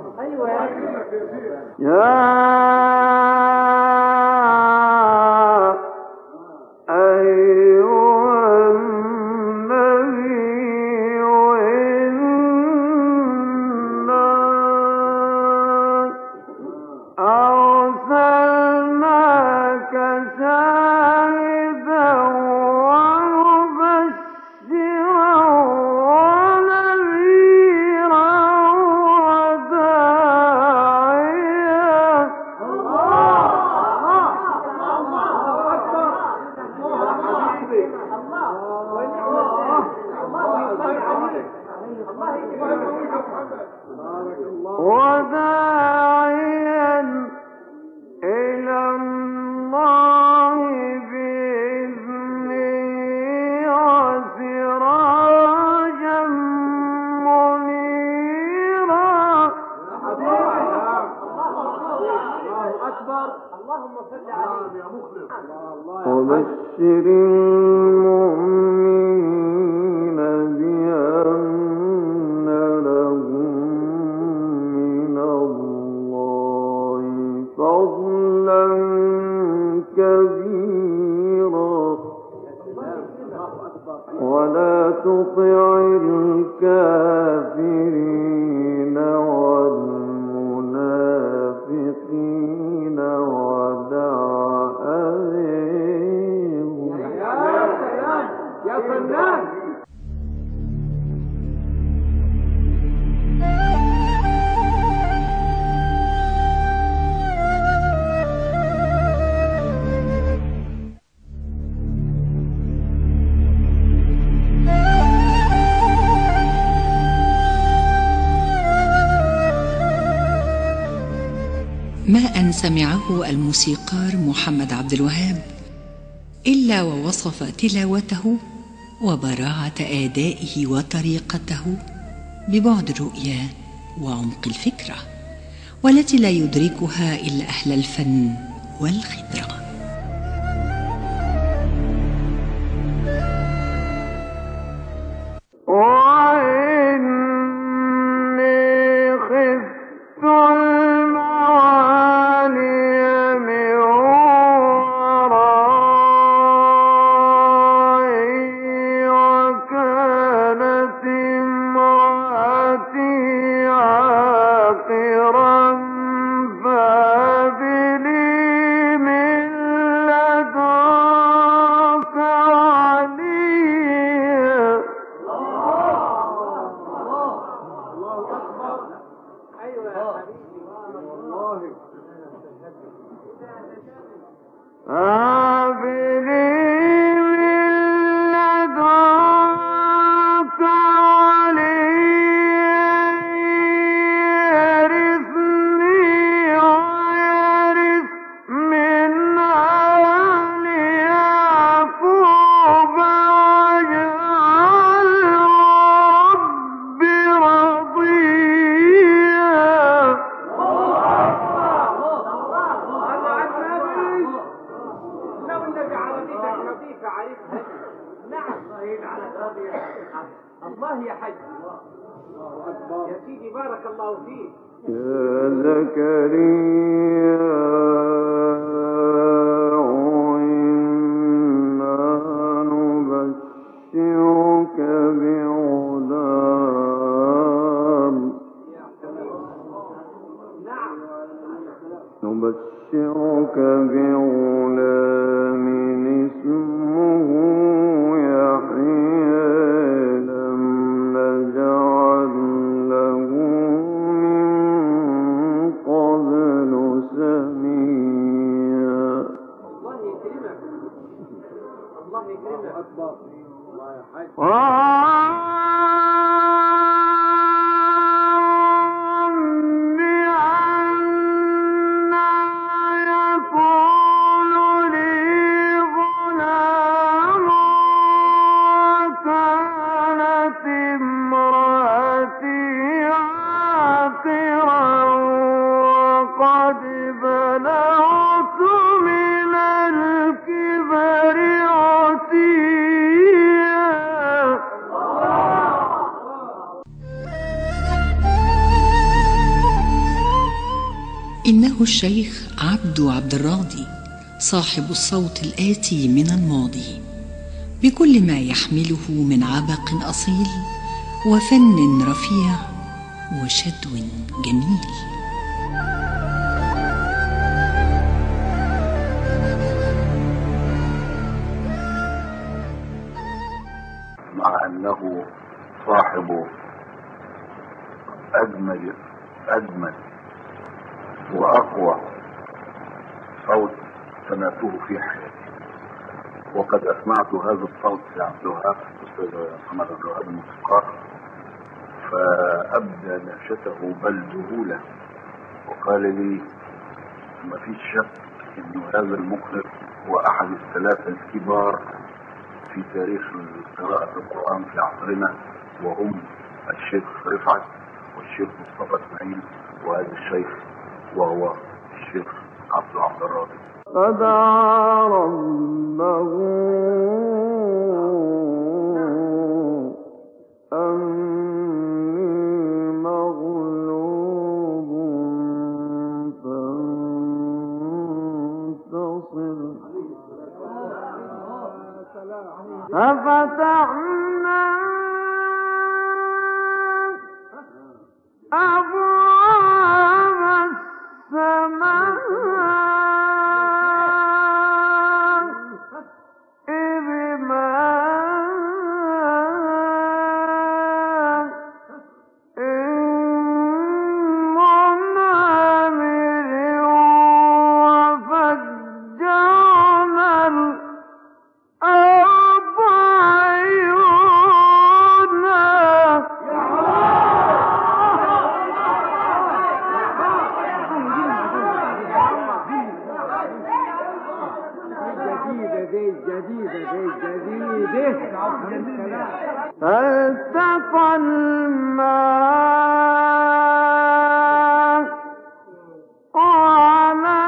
سمعه الموسيقار محمد عبد الوهاب الا ووصف تلاوته وبراعه ادائه وطريقته ببعد الرؤيه وعمق الفكره والتي لا يدركها الا اهل الفن والخبره إنه الشيخ عبد عبد الراضي صاحب الصوت الآتي من الماضي بكل ما يحمله من عبق أصيل وفن رفيع وشدو جميل مع أنه صاحب أجمل أجمل وأقوى صوت سمعته في حياتي وقد أسمعت هذا الصوت في عبد الوهاب الأستاذ محمد عبد الوهاب الموسيقار فأبدى نهشته بل ذهوله وقال لي ما فيش شك إنه هذا المقرئ هو أحد الثلاثة الكبار في تاريخ قراءة القرآن في عصرنا وهم الشيخ رفعت والشيخ مصطفى اسماعيل وهذا الشيخ وهو الشيخ عبد عبد الراضي فدعا ربه أني مغلوب فانتصر ففتحنا أبواب السماء بماء منهمر وفجرنا الأرض عيونا جديدة دي جديدة دي جديدة فالتقى الماء على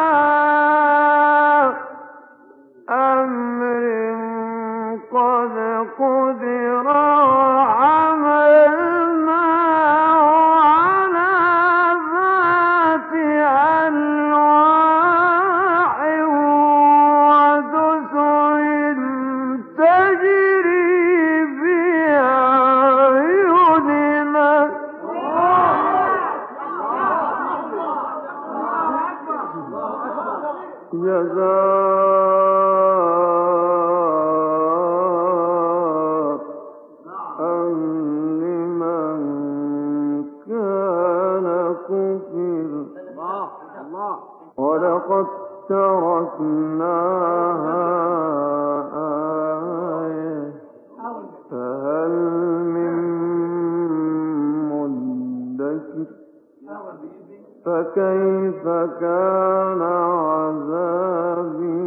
أمر قد قدر عملنا على ذات ألواح ودسر تجري بأعيننا جزاء لمن كان كفر ولقد تركناها آية فهل من مدكر فكيف كان عذابي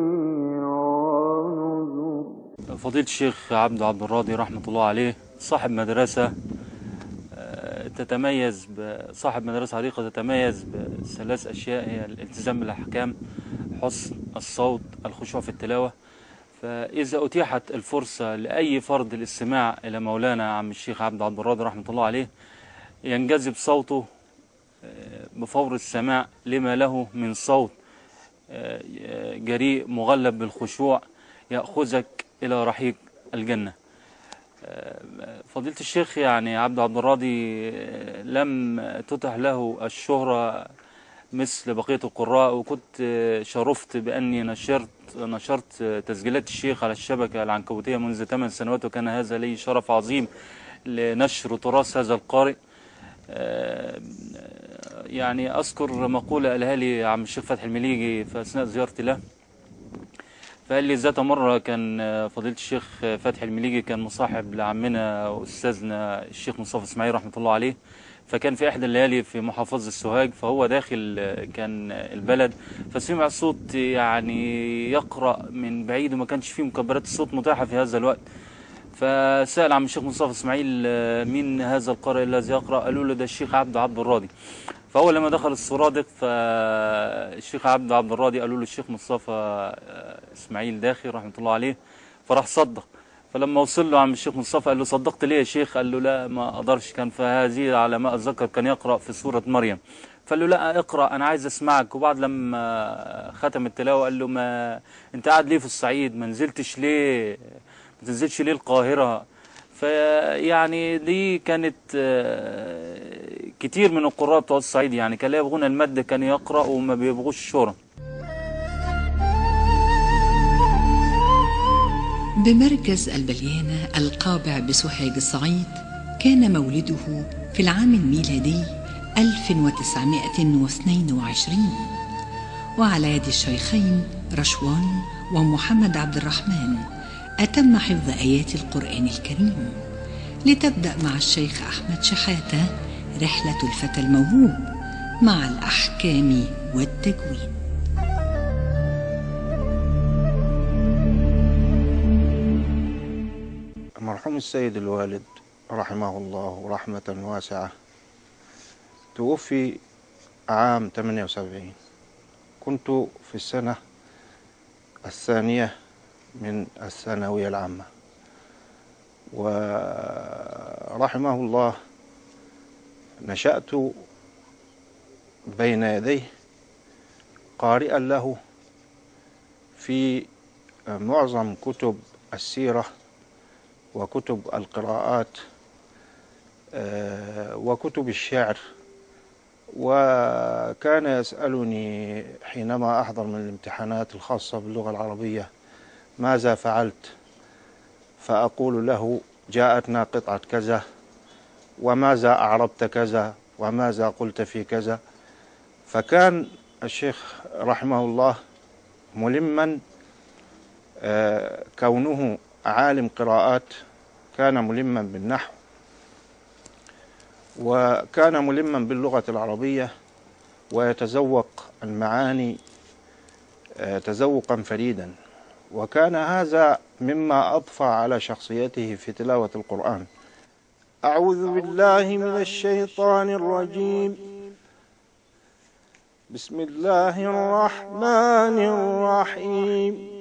ونذر فضيلة الشيخ عبد عبد الراضي رحمة الله عليه صاحب مدرسة آه، تتميز ب- صاحب مدرسة عريقة تتميز بثلاث أشياء هي الالتزام بالأحكام حسن الصوت الخشوع في التلاوة فإذا أتيحت الفرصة لأي فرد الاستماع إلى مولانا عم الشيخ عبد عبد الراضي رحمة الله عليه ينجذب صوته آه، بفور السماع لما له من صوت آه، جريء مغلب بالخشوع يأخذك إلى رحيق الجنة آه، فضيلة الشيخ يعني عبد عبد الراضي آه، لم تتح له الشهرة مثل بقية القراء وكنت آه، شرفت بأني نشرت نشرت آه، تسجيلات الشيخ على الشبكة العنكبوتية منذ ثمان سنوات وكان هذا لي شرف عظيم لنشر تراث هذا القارئ آه، يعني أذكر مقولة قالها لي عم الشيخ فتحي المليجي في أثناء زيارتي له فقال لي ذات مرة كان آه، فضيلة الشيخ آه، فتحي المليجي كان مصاحب لعمنا وأستاذنا الشيخ مصطفى إسماعيل رحمة الله عليه فكان في إحدى الليالي في محافظة السوهاج فهو داخل آه، كان آه، البلد فسمع صوت يعني يقرأ من بعيد وما كانش فيه مكبرات الصوت متاحة في هذا الوقت فسأل عم الشيخ مصطفى اسماعيل آه، مين هذا القارئ الذي يقرأ قالوا له ده الشيخ عبد عبد الراضي فهو لما دخل السرادق فالشيخ عبد عبد الراضي قالوا له الشيخ مصطفى آه، اسماعيل داخل رحمة الله عليه فراح صدق فلما وصل له عم الشيخ مصطفى قال له صدقت ليه يا شيخ قال له لا ما اقدرش كان فهذه على ما اتذكر كان يقرأ في سورة مريم فقال له لا اقرا انا عايز اسمعك وبعد لما ختم التلاوه قال له ما انت قاعد ليه في الصعيد ما نزلتش ليه ما تنزلش ليه القاهره فيعني دي كانت آه، كتير من القراء بتوع الصعيد يعني كان لا يبغون المد كانوا يقرأ وما بيبغوش الشهرة بمركز البليانة القابع بسوهاج الصعيد كان مولده في العام الميلادي 1922 وعلى يد الشيخين رشوان ومحمد عبد الرحمن أتم حفظ آيات القرآن الكريم لتبدأ مع الشيخ أحمد شحاتة رحلة الفتى الموهوب مع الأحكام والتجويد مرحوم السيد الوالد رحمه الله رحمة واسعة توفي عام 78 كنت في السنة الثانية من الثانوية العامة ورحمه الله نشأت بين يديه قارئا له في معظم كتب السيرة وكتب القراءات آه، وكتب الشعر وكان يسألني حينما أحضر من الامتحانات الخاصة باللغة العربية ماذا فعلت فأقول له جاءتنا قطعة كذا وماذا أعربت كذا وماذا قلت في كذا فكان الشيخ رحمه الله ملما آه، كونه عالم قراءات كان ملما بالنحو وكان ملما باللغة العربية ويتذوق المعاني آه، تذوقا فريدا وكان هذا مما أضفى على شخصيته في تلاوة القرآن أعوذ بالله من الشيطان الرجيم بسم الله الرحمن الرحيم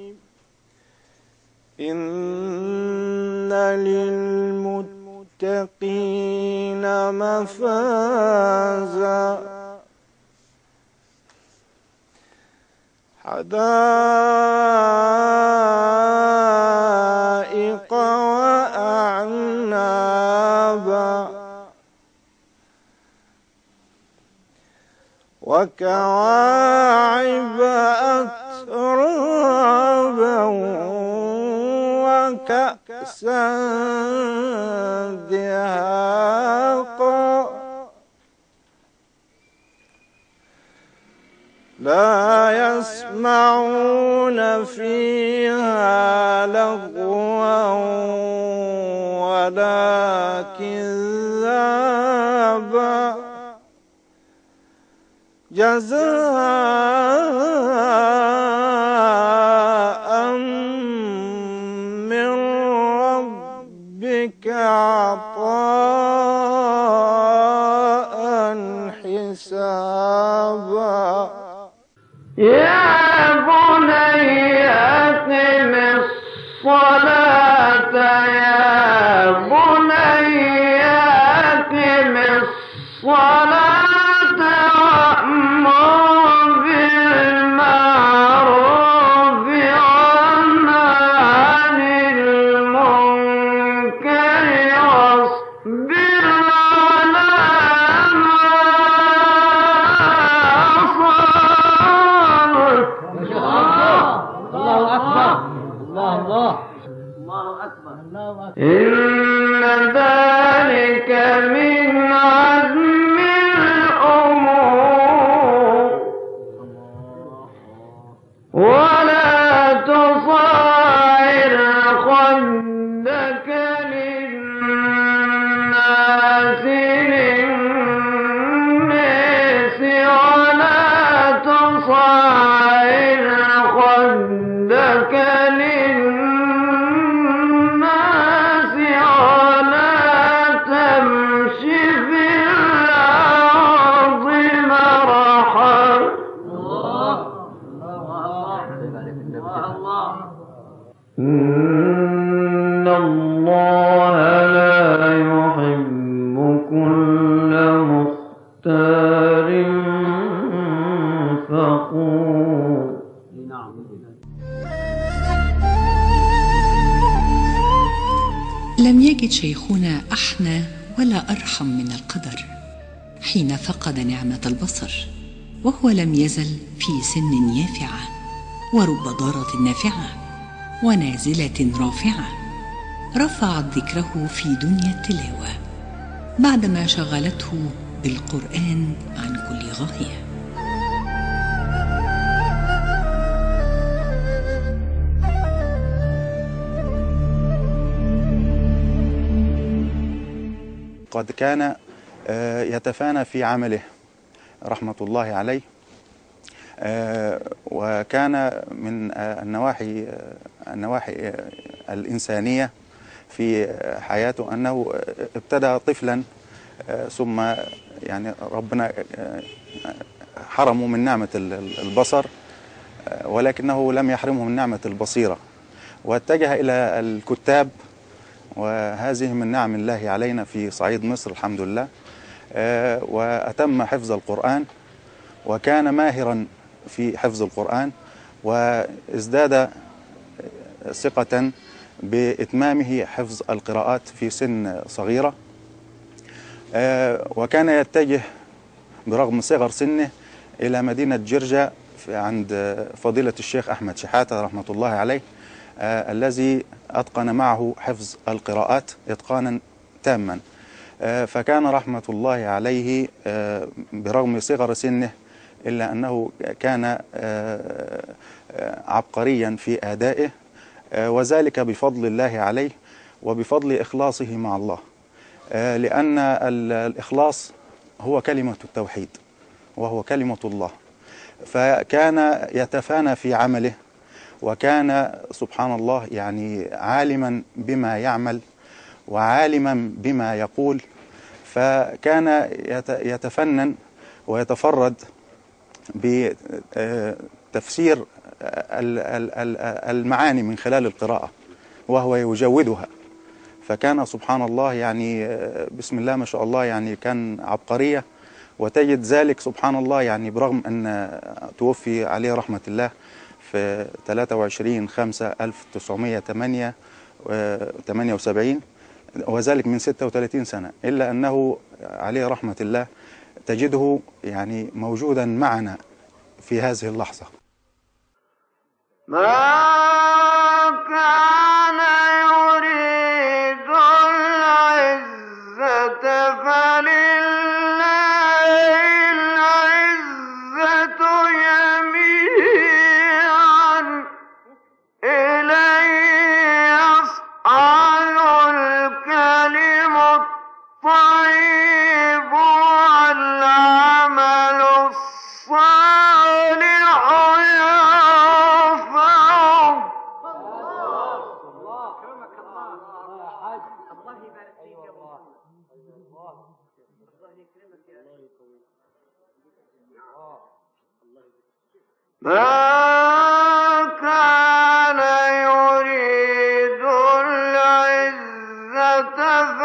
إن للمتقين مفازا حدائق وأعنابا وكواعب أترابا وكأسا دهاقا لا يسمعون فيها لغوا ولا كذابا جزاء من ربك عطاء حسابا يا بني أقم الصلاة يا بني أقم الصلاة وأمر بالمعروف وانه عن المنكر واصبر على ما أصابك الله أكبر الله الله الله أكبر يجد شيخنا احنى ولا ارحم من القدر حين فقد نعمه البصر وهو لم يزل في سن يافعه ورب ضاره نافعه ونازله رافعه رفعت ذكره في دنيا التلاوه بعدما شغلته بالقران عن كل غايه قد كان آه، يتفانى في عمله رحمة الله عليه آه، وكان من آه، النواحي آه، النواحي آه، الإنسانية في آه، حياته أنه آه، ابتدأ طفلا آه، ثم يعني ربنا آه، حرمه من نعمة ال- ال- البصر آه، ولكنه لم يحرمه من نعمة البصيرة واتجه إلى الكتاب وهذه من نعم الله علينا في صعيد مصر الحمد لله آه، وأتم حفظ القرآن وكان ماهرا في حفظ القرآن وازداد ثقة بإتمامه حفظ القراءات في سن صغيرة آه، وكان يتجه برغم صغر سنه إلى مدينة جرجا في- عند فضيلة الشيخ أحمد شحاتة رحمة الله عليه آه، الذي أتقن معه حفظ القراءات إتقانا تاما آه، فكان رحمة الله عليه آه، برغم صغر سنه إلا أنه كان آه، آه، عبقريا في أدائه آه، وذلك بفضل الله عليه وبفضل إخلاصه مع الله آه، لأن ال- الإخلاص هو كلمة التوحيد وهو كلمة الله فكان يتفانى في عمله وكان سبحان الله يعني عالما بما يعمل وعالما بما يقول فكان يت- يتفنن ويتفرد بتفسير ال- ال- ال- المعاني من خلال القراءة وهو يجودها فكان سبحان الله يعني آه، بسم الله ما شاء الله يعني كان عبقرية وتجد ذلك سبحان الله يعني برغم أن توفي عليه رحمة الله في 23 5 1908 78 وذلك من 36 سنة إلا أنه عليه رحمة الله تجده يعني موجودا معنا في هذه اللحظة ما كان يريد العزة فلله العزة جميعا إليه يصعد الكلم الطيب والعمل الصالح يرفعه ما كان يريد العزة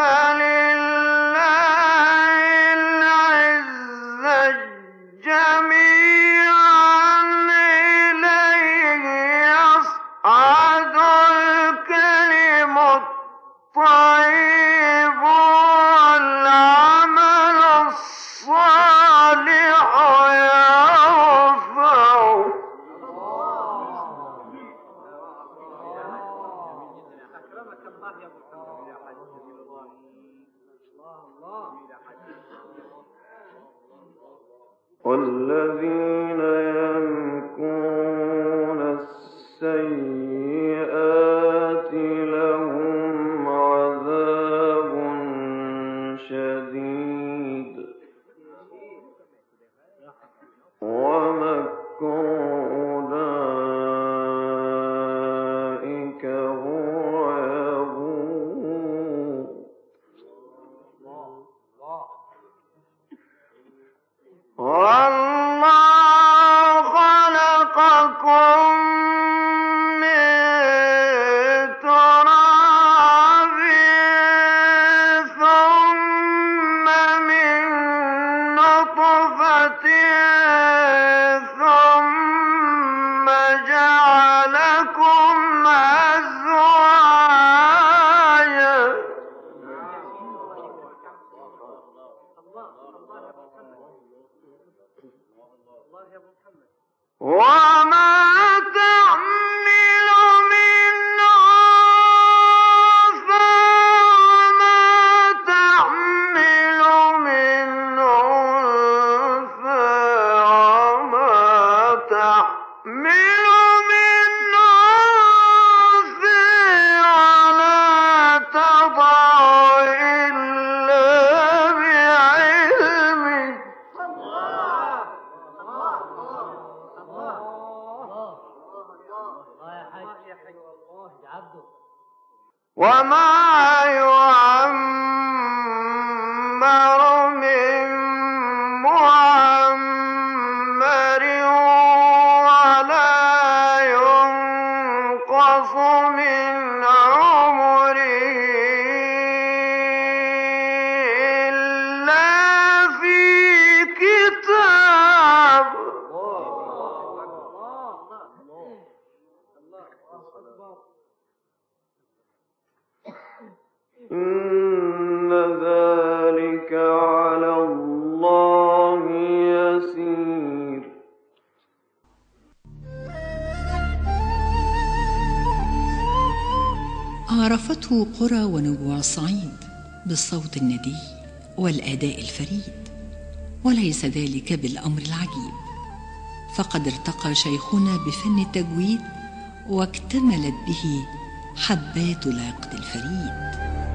فلله العزة جميعا إليه يصعد الكلم الطيب والعمل الصالح يرفعه والذين يمكرون السيئات لهم عذاب شديد ومكر أولئك هو يبور والله خلقكم من تراب ثم من نطفة ثم جعلكم أزواجا وما تحمل من أنثى وما تحمل من أنثى وما تحمل من أنثى ولا تضع إلا بعلمه وما يعمر من معمر ولا ينقص من عمره إلا في كتاب إن ذلك على الله يسير عرفته قرى ونبوع الصعيد بالصوت الندي والاداء الفريد وليس ذلك بالامر العجيب فقد ارتقى شيخنا بفن التجويد واكتملت به حبات العقد الفريد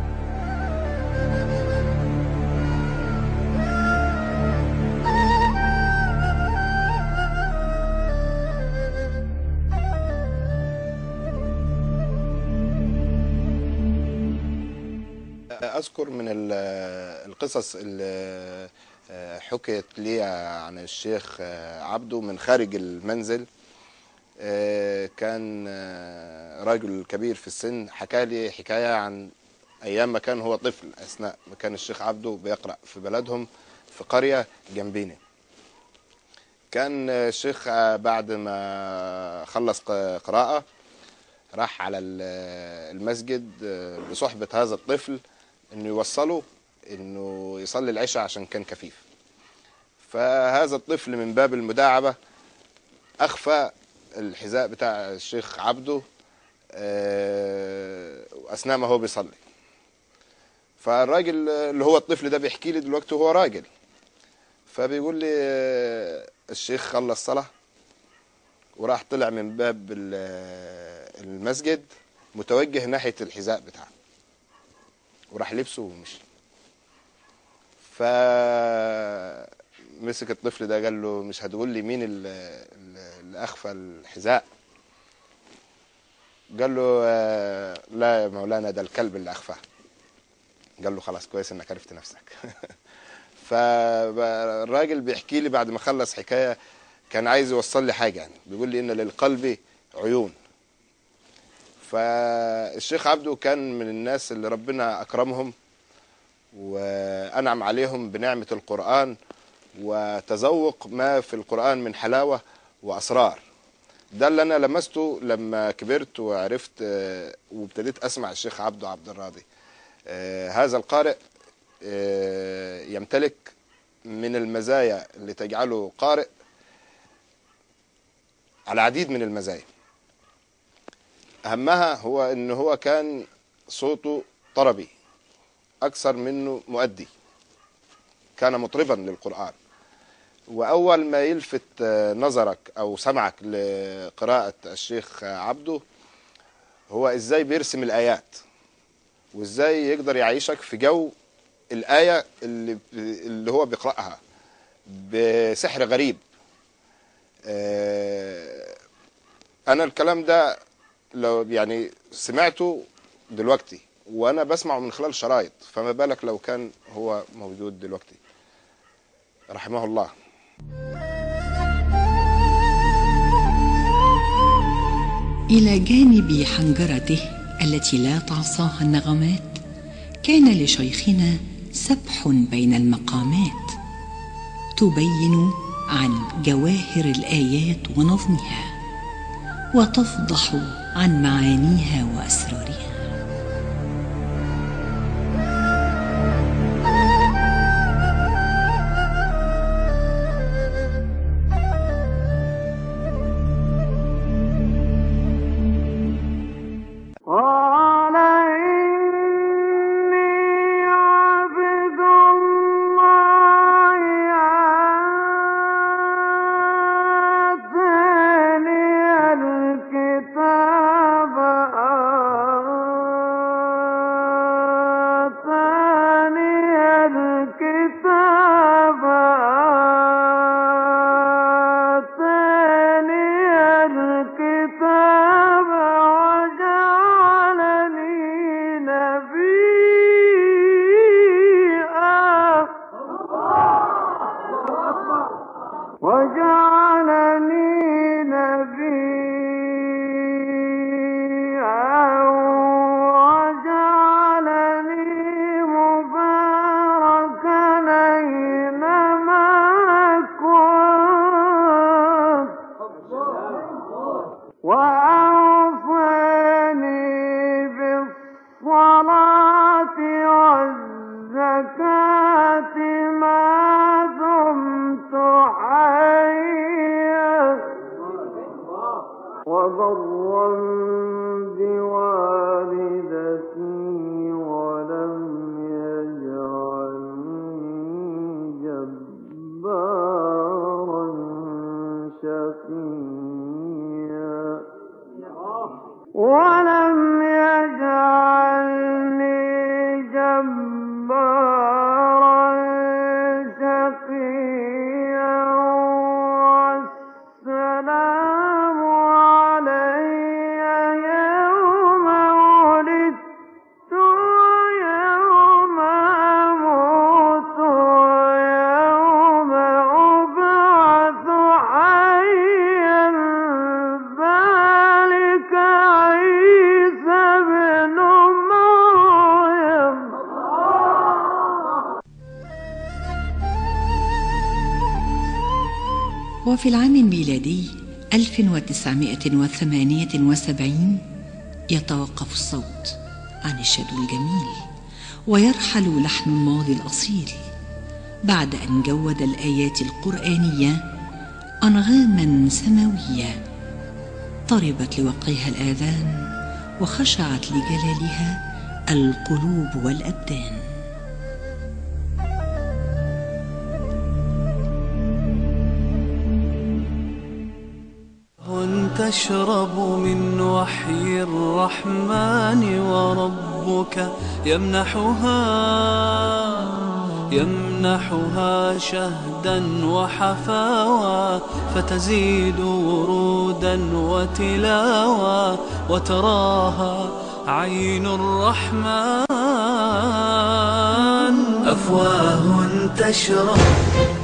أذكر من ال- القصص اللي حكيت لي عن الشيخ عبده من خارج المنزل كان رجل كبير في السن حكى لي حكاية عن أيام ما كان هو طفل أثناء ما كان الشيخ عبده بيقرأ في بلدهم في قرية جنبينا كان الشيخ بعد ما خلص ق- قراءة راح على ال- المسجد بصحبة هذا الطفل انه يوصله انه يصلي العشاء عشان كان كفيف فهذا الطفل من باب المداعبة اخفى الحذاء بتاع الشيخ عبده آه، اثناء ما هو بيصلي فالراجل اللي هو الطفل ده بيحكي لي دلوقتي وهو راجل فبيقول لي آه، الشيخ خلص صلاة وراح طلع من باب ال- المسجد متوجه ناحية الحذاء بتاعه وراح لبسه ومشي فمسك الطفل ده قال له مش هتقول لي مين ال- ال- اللي اخفى الحذاء قال له آه، لا يا مولانا ده الكلب اللي اخفاه قال له خلاص كويس انك عرفت نفسك فالراجل بيحكي لي بعد ما خلص حكايه كان عايز يوصل لي حاجه يعني بيقول لي ان للقلب عيون فالشيخ عبده كان من الناس اللي ربنا اكرمهم وانعم عليهم بنعمه القران وتذوق ما في القران من حلاوه واسرار ده اللي انا لمسته لما كبرت وعرفت آه، وابتديت اسمع الشيخ عبده عبد الراضي آه، هذا القارئ آه، يمتلك من المزايا اللي تجعله قارئ على عديد من المزايا اهمها هو ان هو كان صوته طربي اكثر منه مؤدي كان مطربا للقران واول ما يلفت آه، نظرك او سمعك لقراءه الشيخ عبده هو ازاي بيرسم الايات وازاي يقدر يعيشك في جو الايه اللي اللي هو بيقراها بسحر غريب آه، انا الكلام ده لو يعني سمعته دلوقتي وانا بسمعه من خلال شرايط فما بالك لو كان هو موجود دلوقتي رحمه الله الى جانب حنجرته التي لا تعصاها النغمات كان لشيخنا سبح بين المقامات تبين عن جواهر الايات ونظمها وتفضح عن معانيها واسرارها وجعلني نبيا وجعلني مباركا أينما كنت وأوصاني بالصلاة والزكاة ما دمت حيا وبرا بوالدتي ولم يجعلني جبارا شقيا ولم يجعلني جبارا شقيا والسلام علي يوم ولدت ويوم أموت ويوم أبعث حيا ذلك عيسى بن مريم وفي العام الميلادي 1978 يتوقف الصوت عن الشدو الجميل ويرحل لحن الماضي الأصيل بعد أن جود الآيات القرآنية أنغاما سماوية طربت لوقعها الآذان وخشعت لجلالها القلوب والأبدان تشرب من وحي الرحمن وربك يمنحها يمنحها شهدا وحفاوى فتزيد ورودا وتلاوى وتراها عين الرحمن أفواه تشرب